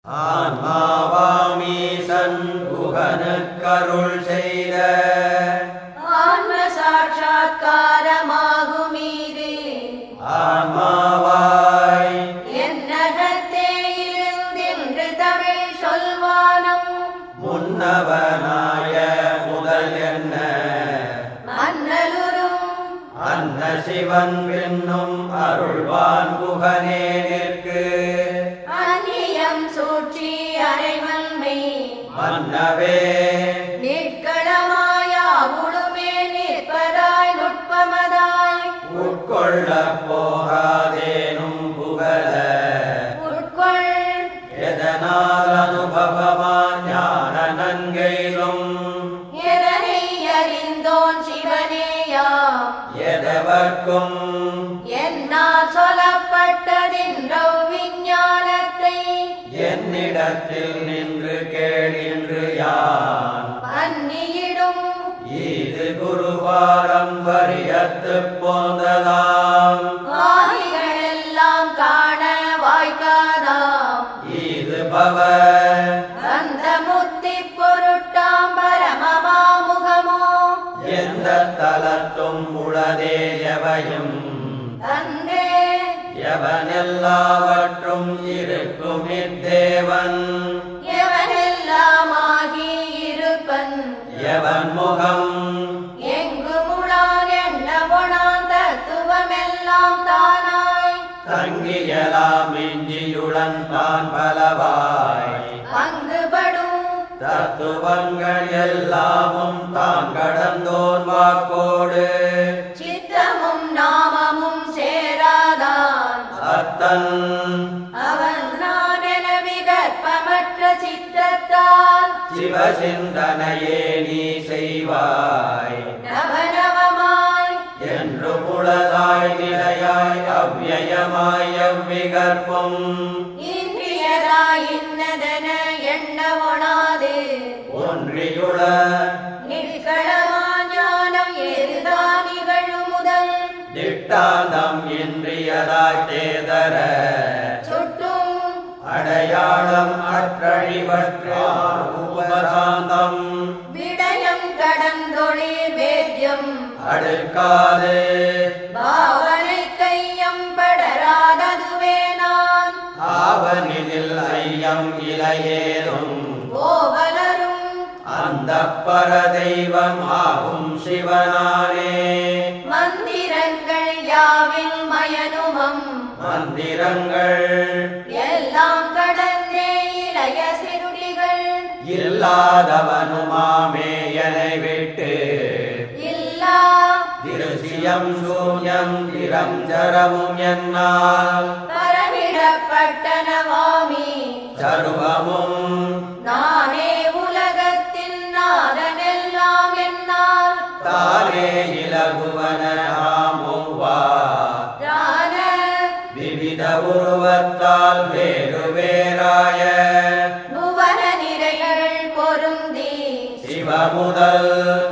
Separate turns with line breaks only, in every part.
ஆன்மாவாமீசன் குகனுக்கருள் செய்த
ஆன்ம சாட்சா்காரமாகும் இது
ஆன்மாவாய்
என்னகத்தே இருந்தின்று தமிழ் சொல்வானம்
முன்னவனாய முதல் என்ன
மன்னலுரும்
அன்ன சிவன் என்னும் அருள்வான் குகனே நிற்கு
அந்நியம் சூழ்ச்சி அரைவன்மை
மன்னவே
நிற்களமாயா முழுமே நிற்பதாய் நுட்பமதாய்
உட்கொள்ள போகாதேனும் புகழ
உட்கொள்
எதனால் அனுபவமா ஞான நன்கையிலும்
எதனை அறிந்தோன் சிவனேயா
எதவர்க்கும்
என்னால் சொல்லப்பட்டதென்றோ விஞ்ஞானத்தை
என்னிடத்தில் நின்று கேளின்று யான்
பன்னியிடும்
இது குருவாரம் வரியத்து போந்ததாம்
வாகிகளெல்லாம் காண வாய்க்காதாம்
இது பவ
அந்த முத்தி பொருட்டாம் பரமமாமுகமோ
எந்த தலத்தும் உளதே எவையும்
தந்தே
எவனெல்லாவற்றும் இருக்கும் இத்தேவன்
எவனெல்லாமாகி இருப்பன்
எவன் முகம்
எங்கு முழான் என்ன பொணான் தத்துவமெல்லாம் தானாய்
தங்கியலாம் இஞ்சியுடன் தான் பலவாய்
பங்குபடும்
தத்துவங்கள் எல்லாமும் தான் கடந்தோன் வாக்கோடு
சித்தமும் நாமமும் சேராதான்
அத்தன்
அவன் நான் என விகற்பமற்ற சித்தத்தால்
சிவசிந்தனையே நீ செய்வாய்
நவநவமாய்
என்று முளதாய் நிலையாய் அவ்யயமாய் எவ்விகற்பும்
இன்றியதாய் இன்னதென எண்ண ஒணாது
ஒன்றியுள
நிற்களமா ஞானம் எதுதான் நிகழும் முதல்
திட்டாந்தம் இன்றியதாய் தேதர
சுட்டும்
அடையாளம் அற்றழிவற்றார் உபசாந்தம்
விடயம் கடந்தொழில் வேத்யம்
அடுக்காது
பாவனை கையம் படராததுவே நான்
ஆவனிதில் ஐயம் இலையேறும்
கோவலரும்
அந்த பரதெய்வம் ஆகும் சிவனானே
மந்திரங்கள் யாவில் மயனுமம்
மந்திரங்கள்
எல்லாம் கடந்தே இளைய சிறுடிகள்
இல்லாதவனுமாமே என்னை விட்டு
இல்லா
திருசியம் சூன்யம் திரம் ஜரமும் என்னால்
பரவிடப்பட்டனவாமி
சர்வமும்
நானே உலகத்தின் நாதனெல்லாம் என்னால்
தானே இலகுவனாமும் வா
ரான
விவித உருவத்தால் வேறு வேறாய
புவன நிறைகள் பொருந்தி
சிவமுதல்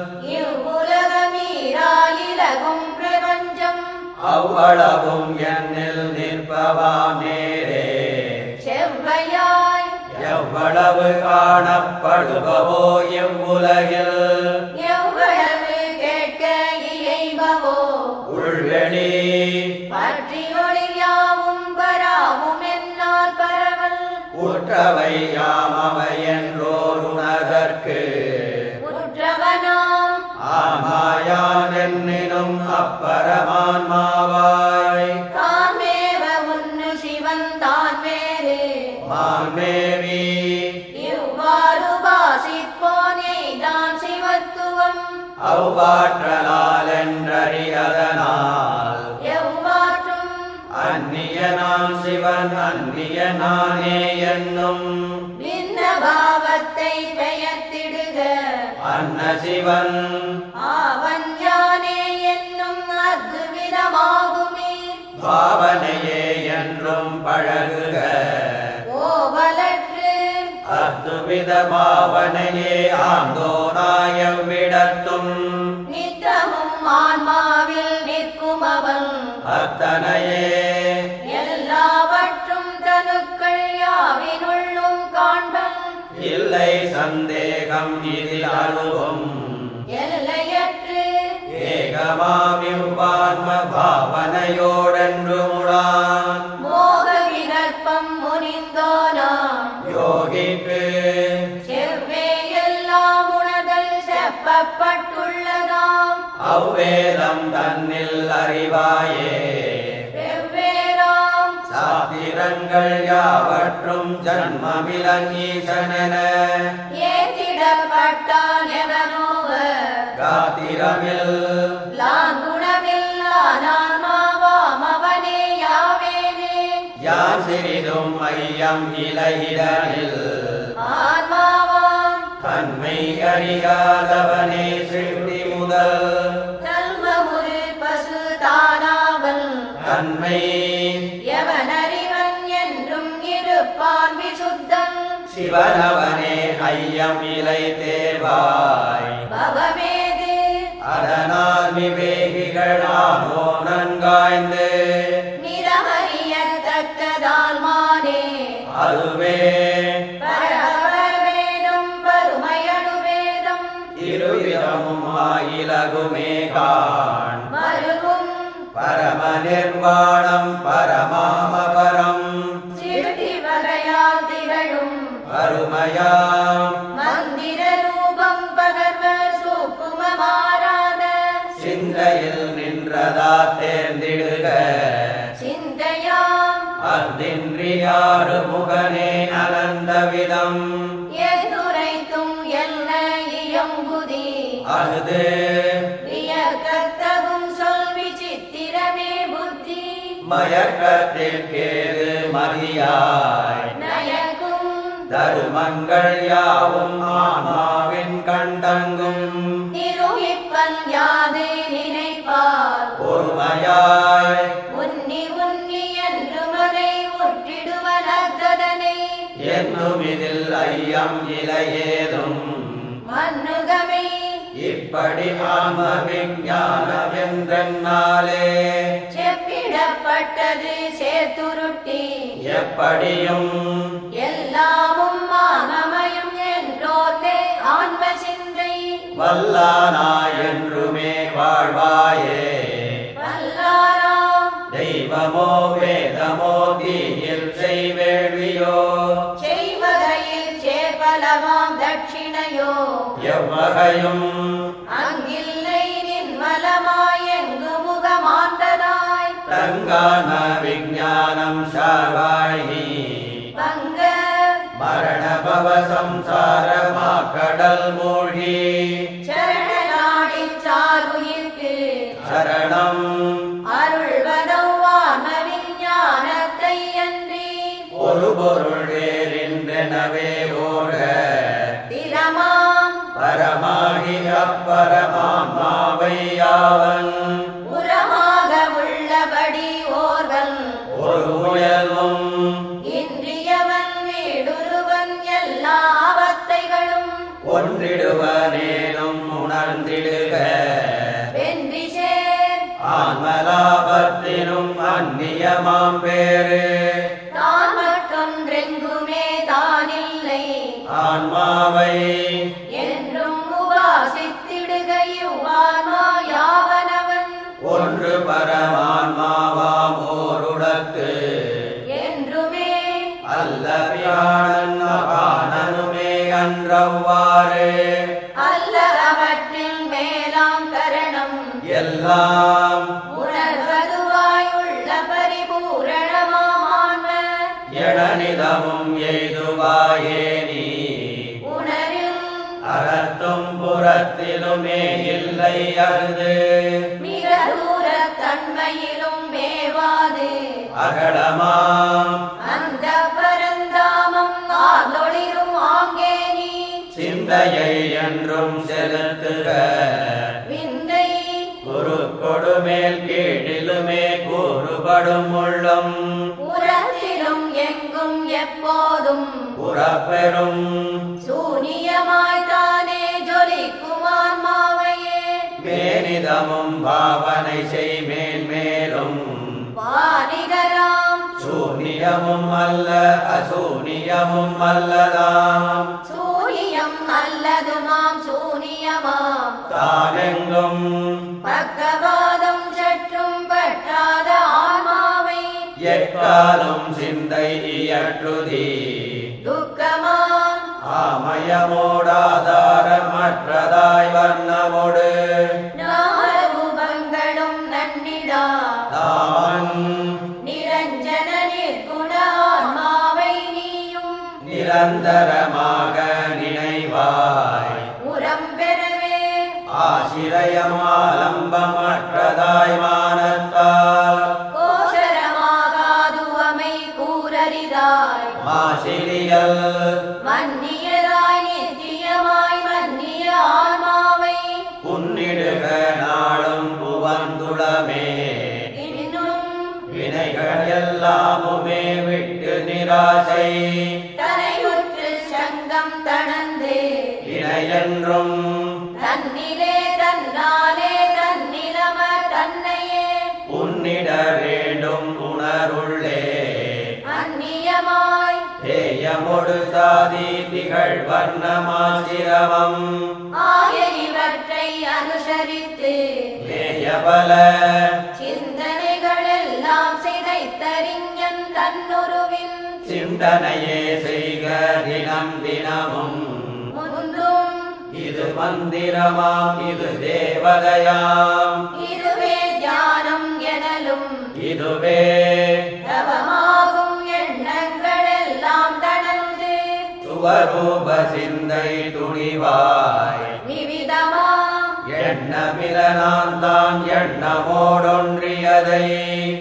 இவ்வுலகமீராயிலகும் பிரபஞ்சம்
அவ்வளவும் என்னில் நிற்பவாம் நேரே
செவ்வையாய்
எவ்வளவு காணப்படுபவோ எவ்வுலகில்
எவ்வளவு கேட்க இயைபவோ
உள்வெளி
பற்றி ஒளியாவும் பராவும் என்னால் பரவல்
உற்றவை யாமவை என்றோர் உணர்தற்கு
உற்றவனாம்
ஆமாயான் என்னினும் அப்பரமான்மாவாய்
தான்மேவ உன்னு சிவன் தான் வேறு
மான்மேவி
இவ்வாறு பாசிப்போன் எய்தான் சிவத்துவம்
அவ்வாற்றலால் என்றறியதனால்
எவ்வாற்றும்
அந்நியனாம் சிவன் அந்நியனானே என்னும்
பின்ன பாவத்தை பெயர்த்திடுக
அன்ன சிவன்
அவன் யானே என்னும் அத்விதமாகுமே
பாவனையே என்றும் பழகுக
ஓவலற்று
அத்துவித பாவனையே ஆந்தோராய விடத்தும்
நித்தமும் ஆன்மாவில் நிற்கும் அவன்
அத்தனையே
எல்லாவற்றும் தனுக்கள் யாவினுள்ளும்
இல்லை சந்தேகம் இதில் அணுவும்
எல்லையற்று
ஏகமாமிவ்வான்ம பாவனையோடென்று முடான்
மோக விகற்பம் முனிந்தோனாம்
யோகிக்கு
செவ்வே எல்லாம் உணர்தல் செப்பப்பட்டுள்ளதாம்
அவ்வேதம் தன்னில் அறிவாயே
வெவ்வேறாம்
சாத்திரங்கள் யாவற்றும் ஜன்மமிலன் ஈசனென
ஏத்திடப்பட்டான் எவனோவ
காத்திரமில்
லாங்குணமில்லானான்மாவாம் அவனே யாவேனே
யான் சிறிதும் ஐயம் இலையிடனில்
ஆன்மாவாம்
தன்மை அறியாதவனே சிருஷ்டி முதல்
தல்மகுரு பசு தானாவல்
தன்மை
எவனறிவன் என்றும் இருப்பான் விசுத்தன்
சிவனவனே ஐயம் இலை தேவாய்
பவமேது
அதனால் விவேகிகளானோ நன்காய்ந்து
நிறமறியத்தக்கதால் மானே
அதுவே
பரவர் வேணும் பருமையடு வேதம்
இருவிதமும் ஆயிலகுமே காண்
மருகும்
பரம நிர்வாணம் பரமாமபரம்
சிறுதி வகையால் திகழும்
அருமையாம்
மந்திர ரூபம் பகர்வர் சூக்குமமாறாத
சிந்தையில் நின்றதா தேர்ந்திடுக
சிந்தையாம்
அந்தின்றியாறு முகனே அனந்த விதம்
எதுரைத்தும் என்ன இயம்புதி
அகுது
வியக்கத்தகும் சொல் விசித்திரமே புத்தி
மயக்கத்திற்கேது மதியாய்
நயக்கும்
தருமங்கள் யாவும் ஆன்மாவின் கண்டங்கும்
நிரூபிப்பன் யாது நினைப்பார்
பொறுமையாய்
உன்னி உன்னி என்று மதை உற்றிடுவனதனை
என்னும் இதில் ஐயம் இலையேதும்
மன்னுகமை
இப்படி ஆன்ம விஞ்ஞானமென்றென்னாலே
செப்பிடப்பட்டது சேர்த்துருட்டி
எப்படியும்
எல்லாமும் மானமயம் என்றோர்ந்தே ஆன்ம சிந்தை
வல்லானாய் என்றுமே வாழ்வாயே
வல்லாராம்
தெய்வமோ வேதமோ தீயில் செய்வேள்வியோ
செய்வகையில் சேபலமாம் தட்சிணையோ
எவ்வகையும்
அங்கில்லை நின்மலமாய் எங்கு முகமாண்டனாய்
தங்கான விஞ்ஞானம் சாவாழி
பங்க
மரண பவ சம்சாரமா கடல் மூழ்கி
சரண நாடி சாருயிர்க்கு
சரணம்
அருள்வதவான விஞ்ஞானத்தை அன்றி
ஒரு பொருள் வேறென்றெனவே ஓர
திறமாம்
பரமாகி அப்பரமான்மாவை யாவன்
உரமாக உள்ளபடி ஓர்வன்
ஒரு முயல்வும்
இன்றியவன் வீடுருவன் எல்லா அவத்தைகளும்
ஒன்றிடுவனேனும் உணர்ந்திடுக
வென்றி சேர்
ஆன்மலாபத்தினும் அந்நியமாம் பேரு
தான் மற்றொன்றெங்குமே தானில்லை
ஆன்மாவை
என்றும் உபாசித்திடுக இவ்வான்மா யாவனவன்
ஒன்று பரமான்மாவாம் ஓருடத்து
என்றுமே
அல்ல பிராணன் அபானனுமே அன்றவ்வாறு
அல்ல அவற்றில் மேலாம் கரணம்
எல்லாம்
உணர்வதுவாயுள்ள பரிபூரணமான்ம
எடனிதமும் எய்துவாயே நீ
உணரில்
அறத்தும் புறத்திலுமே இல்லை அகுது
மிக தூர தன்மையிலும் மேவாது
அகடமாம்
அந்த பரந்தாமம் ஆளொளிரும் ஆங்கே நீ
சிந்தையை என்றும் செலுத்துக
விந்தை
குரு கொடுமேல் கீழிலுமே கூறுபடும் உள்ளம்
புறத்திலும் எங்கும் எப்போதும்
புறப்பெறும்
சூனியமாய் தானே ஜொலிக்கும் ஆன்மாவையே
மேனிதமும் பாவனை செய் மேல் மேலும்
வாணிகராம்
சூனியமும் அல்ல அசூனிய சூனியமும் அல்லதாம்
சூனியம் அல்லதுமாம் சூனியமாம்
தானெங்கும்
பக்கவாதம் சற்றும் பற்றாத ஆன்மாவை
எக்காலும் சிந்தை இயற்றுதி
துக்கமாம்
ஆமயமோடாதாரமற்றதாய் வண்ணமோடு
நாரூபங்களும் நன்னிடா
தாமன்
நிரஞ்சன நிற்குண ஆன்மாவை நீயும்
நிரந்தரமாக நினைவாய்
உரம் பெறவே
ஆசிரயமாலம்பமற்றதாய் மானத்தால்
கோஷரமாகாதுவமை கூரரிதாய்
மாசிரியல்
மன்னியதாய் நித்தியமாய் மன்னிய ஆன்மாவை
உன்னிடுக நாளும் புவந்துளமே
இன்னும்
வினைகள் எல்லாமுமே விட்டு நிராசை
தனையுற்று சங்கம் தணந்து
இணையென்றும்
தன்னிலே தன்னாலே தன்னிலம தன்னையே
உன்னிட வேண்டும் உணருள்ளே
அந்நியமாய்
தேயமொடு சாதி திகழ் வர்ணமாசிரமம்
ஆய இவற்றை அனுசரித்து
மேயபல
சிந்தனைகள் எல்லாம் சிதைத்தறிஞன் தன்னுருவின்
சிந்தனையே செய்க தினம் தினமும்
முன்றும்
இது மந்திரமாம் இது தேவதையாம்
இதுவே தியானம் எனலும்
இதுவே
தவமாகும் எண்ணங்கள் எல்லாம் தனந்து
சுவரூப சிந்தை துணிவாய்
விவிதமாம்
எண்ணமில நான் தான் எண்ணமோடொன்றியதை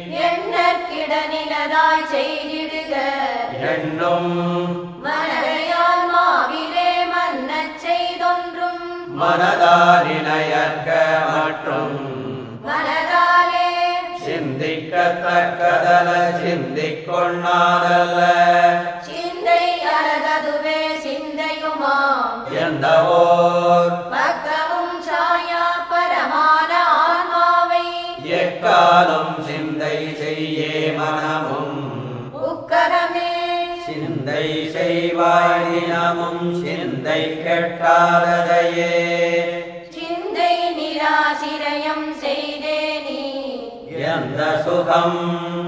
எண்ணற்கிடநிலதாய் செய்திடுக
எண்ணும்
மனதையால் மாவிலே மன்னச் செய்தொன்றும்
மனதாரிணையற்க மற்றும்
மனதாலே
சிந்திக்கத்தக்கதல சிந்திக் கொண்ணாதல்ல
சிந்தை அழகதுவே சிந்தையுமாம்
எந்தவோர்
பக்கமும் சாயா பரமான ஆன்மாவை
எக்காலும் சிந்தை செய்யே மனமும்
உக்கரமே
சிந்தை செய்வாய் தினமும் சிந்தை கெட்டாததையே
சிந்தை நிராசிரயம் செய்தே நீ
எந்த சுகம்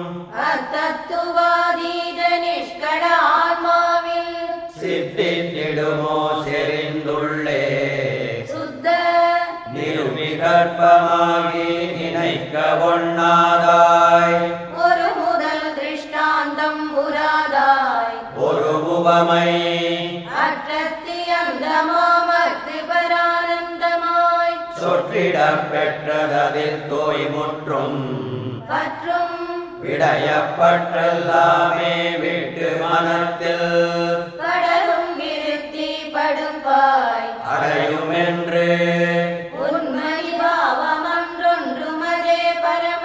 அத்தத்துவாதீத நிஷ்கட ஆன்மாவில்
சித்தித்திடுமோ செறிந்துள்ளே
சுத்த
நிருவிகற்பமாகி நினைக்க ஒண்ணாதாய்
ஒரு முதல் திருஷ்டாந்தம் புராதாய்
ஒரு உவமை
அற்றத்தி அந்தமாமத்து பரானந்தமாய்
சொற்றிடப் பெற்றதில் தோய் முற்றும்
பற்றும்
விடயப்பட்டெல்லாமே விட்டு மனத்தில்
கடலும் விருத்தி படுப்பாய்
அடையுமென்று
உண்மை பாவமன்றொன்றுமதே பரம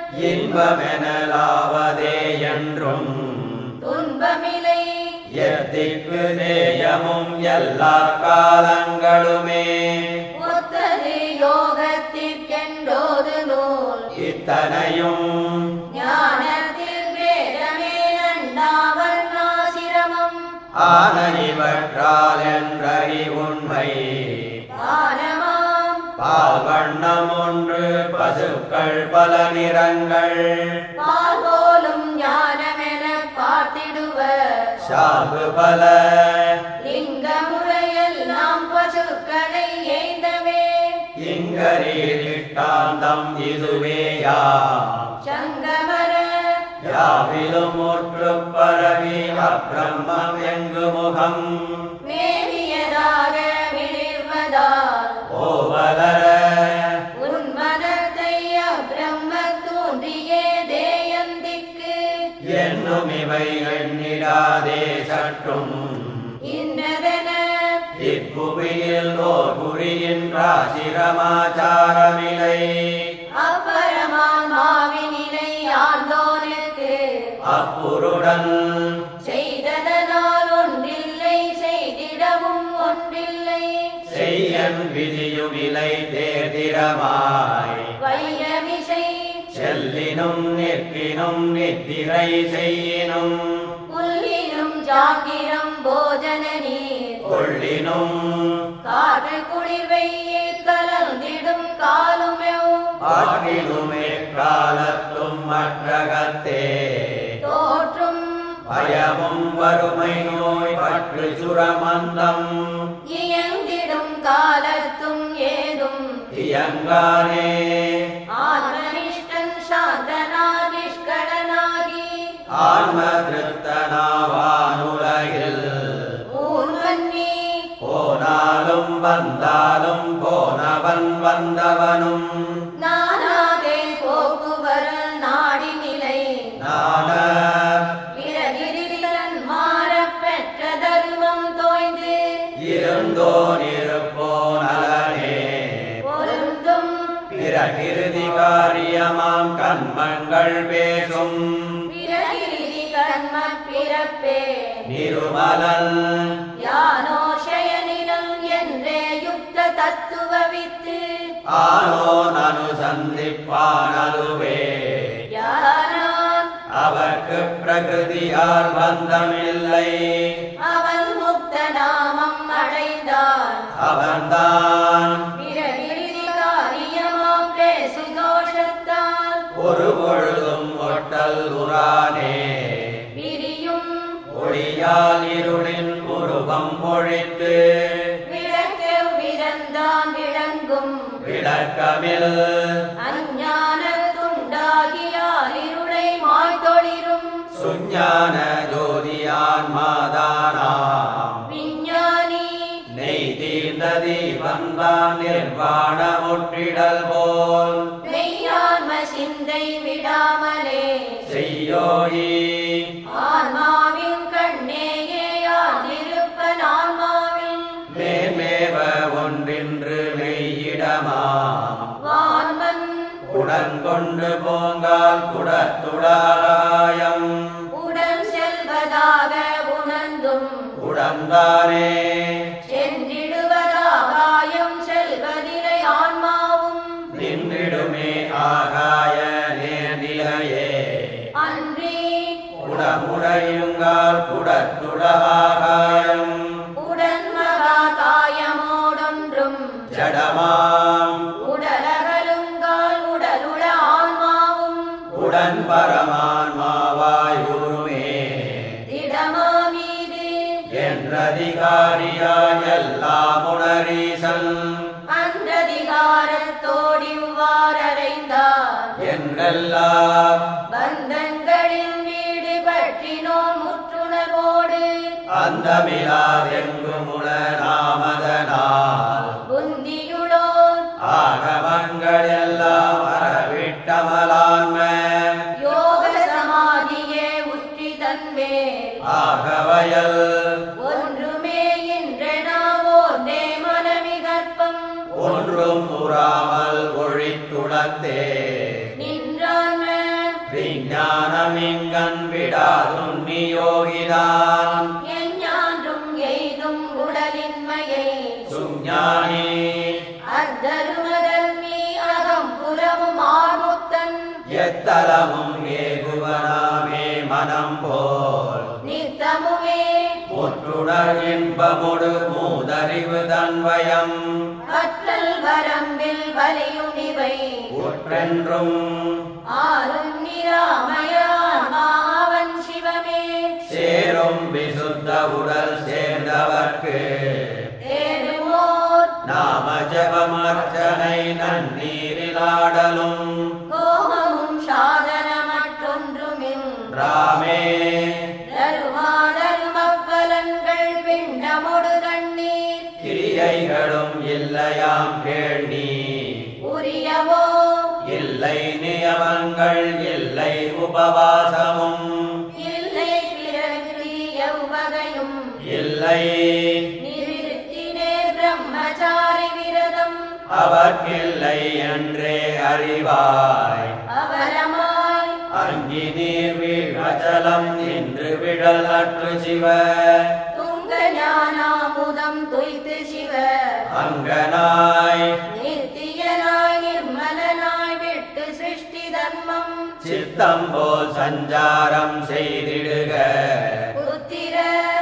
இன்பமெனலாவதே என்றும்
துன்பமில்லை
எத்திக்கு நேயமும் எல்லா காலங்களுமே
ஒத்தது யோகத்திற்கென்றோது நூல்
இத்தனையும்
ஞானத்தில் வேதமே நண்டாவர்ணாசிரமம்
ஆன இவற்றால் என்றறி உண்மை
ஆனமாம்
பால் வண்ணம் ஒன்று பசுக்கள் பல நிறங்கள்
பால் போலும் ஞானமென பார்த்திடுவர்
சாகு பல
லிங்கமுறையெல்லாம் பசுக்களை எய்தவே
இங்கரீட்டாந்தம் இதுவேயா
சங்கமர
யாவிலும் முற்று பரவி அப்பிரம்மம் எங்கு முகம்
மேவியதாக விளிர்வதால்
ஓவலர
உன்மனத்தை அப்பிரம்ம தோன்றியே தேயந்திக்கு
என்னும் இவை எண்ணிடாதே சற்றும்
இன்னதென
இப்புவியில் ஓர் புரியின்றாசிரமாச்சாரமில்லை
அப்பரமான் மாவினிலை ஆண்டோனுக்கு
அப்புருடன்
செய்ததனால் ஒன்றில்லை செய்திடவும் ஒன்றில்லை
செய்யன் விதியுமிலை தேர்திரமாய்
வையமிசை
செல்லினும் நிற்கினும் நித்திரை செய்யினும்
புல்லினும் ஜா யாக்கிரம் போஜன நீர்
கொள்ளினும்
காற்று குளிர் வெயில் கலந்திடும் காலுமெவ்
ஆற்றினுமே காலத்தும் மற்றகத்தே
தோற்றும்
பயமும் வறுமை நோய் பற்று சுரமந்தம்
இயங்கிடும் காலத்தும் ஏதும்
இயங்கானே
ஆத்மனிஷ்டன் சாந்தனா நிஷ்கடனாகி
ஆன்ம திருத்தனாவானுலகில்
ஊர்வன்னி
போனாலும் வந்தாலும் போனவன் வந்தவனும்
நானாதே போக்குவரல் நாடி நிலை
நான
பிறகிரிதன் மாறப் பெற்ற தருமம் தோய்ந்து
இருந்தோன் இருப்போனே
பொருந்தும்
பிறகிருதி காரியமாம் கண்மங்கள் பேசும்
பிறகிரிதி கர்ம பிறப்பே
நிருமலன்
யானோஷயனிலம் என்றே யுக்த தத்துவ வித்து
ஆனோன் அனுசந்திப்பானதுவே
யாரான்
அவர்க்கு பிரகிருதியால் பந்தமில்லை
அவன் முக்த நாமம் அடைந்தான்
அவன்தான்
பிறகிரிதி காரியமாம் பேசு தோஷத்தால்
ஒரு பொழுதும் ஒட்டல் உரானே
பிரியும்
ஒளியால் இருளின் உருவம் பொழித்து
விளக்கெவ் விரந்தான் விளங்கும்
விளக்கமில்
அஞ்ஞானத்துண்டாகியால் இருளை மாய்தொளிரும்
சுஞான ஜோதியான் மாதானாம்
விஞ்ஞானி
நெய் தீர்ந்த தீபந்தான் நிர்வாண முற்றிடல் போல்
மெய்யான்ம சிந்தை விடாமலே
செய்யோயி
ஆன்மாவின் கண்ணேயான் இருப்பன் ஆன்மாவில்
மேமேவ ஒன்றின்று மெய்யிடமாம்
வான்மன்
உடன் கொண்டு போங்கால் குடத்துடாயம்
உடன் செல்வதாக உணர்ந்தும்
உடன்தானே
சென்றிடுவதாகாயம் செல்வதிலை ஆன்மாவும்
நின்றிடுமே ஆகாய நேர்நிலையே
அன்றி
உடமுடையுங்கால் குடத்துடாகாயம்
உடன் மகா காயமோடொன்றும்
ஜடமாம்
உடலகலுங்கால் உடலுட ஆன்மாவும்
உடன் பரமான்மாவாய் உருமே
திடமாமீது
என்றதிகாரியாய் எல்லாம் உணரீசன்
அன்றதிகாரத்தோடிவ்வாறறைந்தார்
என்றெல்லாம்
பந்தங்களின் வீடு பற்றினோன் முற்றுணர்வோடு
அந்தமிலாதெங்கும் உணராமதனால்
புந்தியுளோர்
ஆகமங்கள் எல்லாம் அறவிட்டமலான்ம
யோக சமாதியே உற்றி தன்மேல்
ஆகவயல்
ஒன்றுமே இன்றெனாவோர்ந்தே மனமிகற்பம்
ஒன்றும் உறாமல் ஒழித்துளத்தே
நின்றான்ம
விஞ்ஞானம் இங்கன் விடாதுன்னி யோகிதான்
எஞ்ஞான்றும் எய்தும் உடலின்மையை
சுஞானி
அத்தருமதல்மி அகம் புறமும் ஆர்முத்தன்
எத்தலமும் ஏகுவனாமே மனம் போல்
நித்தமுமே
முற்றுணர் இன்பமுடு மூதறிவு தன்வயம்
கற்றல் வரம்பில் வலியுனிவை
உற்றென்றும்
ஆறும் நிராமயான் மாவன் சிவமே
சேரும் விசுத்த உடல் சேர்ந்தவர்க்கு
தேடுவோர்
நாம ஜபமர்ச்சனை நன்னீரிலாடலும்
கோமமும் சாதனமற்றொன்றுமின்
ராமே
தருமாதருமப்பலன்கள் பிண்டமொடு தண்ணீர்
கிரியைகளும் இல்லையாம் கேள்வி
உரியவோ
இல்லை நியமங்கள் இல்லை உபவாசமும்
இல்லை பிறகு எவ்வகையும்
இல்லை
நிறுத்தினே பிரம்மச்சாரி விரதம்
அவர்க்கில்லை என்றே அறிவாய்
அவரமாய்
அங்கி நீர் வீழ்வச்சலம் நின்று விழல் அற்று சிவ
துங்க ஞானாமுதம் துய்த்து சிவ
அங்கனாய்
நித்தியனாய் நிர்மலனாய் விட்டு சிருஷ்டி தர்மம்
சித்தம் போல் சஞ்சாரம் செய்திடுக
புத்திர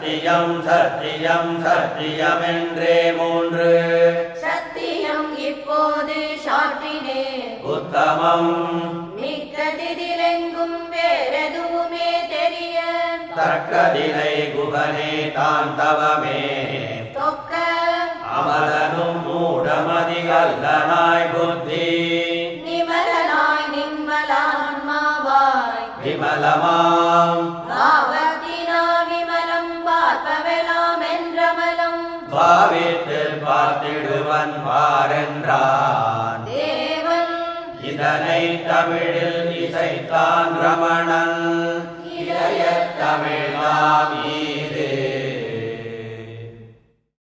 சத்தியம் சத்தியம் சத்தியமென்றே மூன்று
சத்தியம் இப்போது சாற்றினேன்
உத்தமம்
மிக்கதிலெங்கும் வேறெதுவுமே தெரிய
தக்கதிலை குகனே தான் தவமே
தொக்க
அமலனும் மூடமதி அல்லனாய் புத்தி
நிமலனாய் நிம்மலான்மாவாய்
விமலமாம்
பாவத்தினா விமலம் பார்ப்பவெல்லாம் என்றமலம்
பாவித்து பார்த்திடுவன் பாரென்றான்
தேவன்
இதனை தமிழில் இசைத்தான் ரமணன் இளைய தமிழாம் ஈர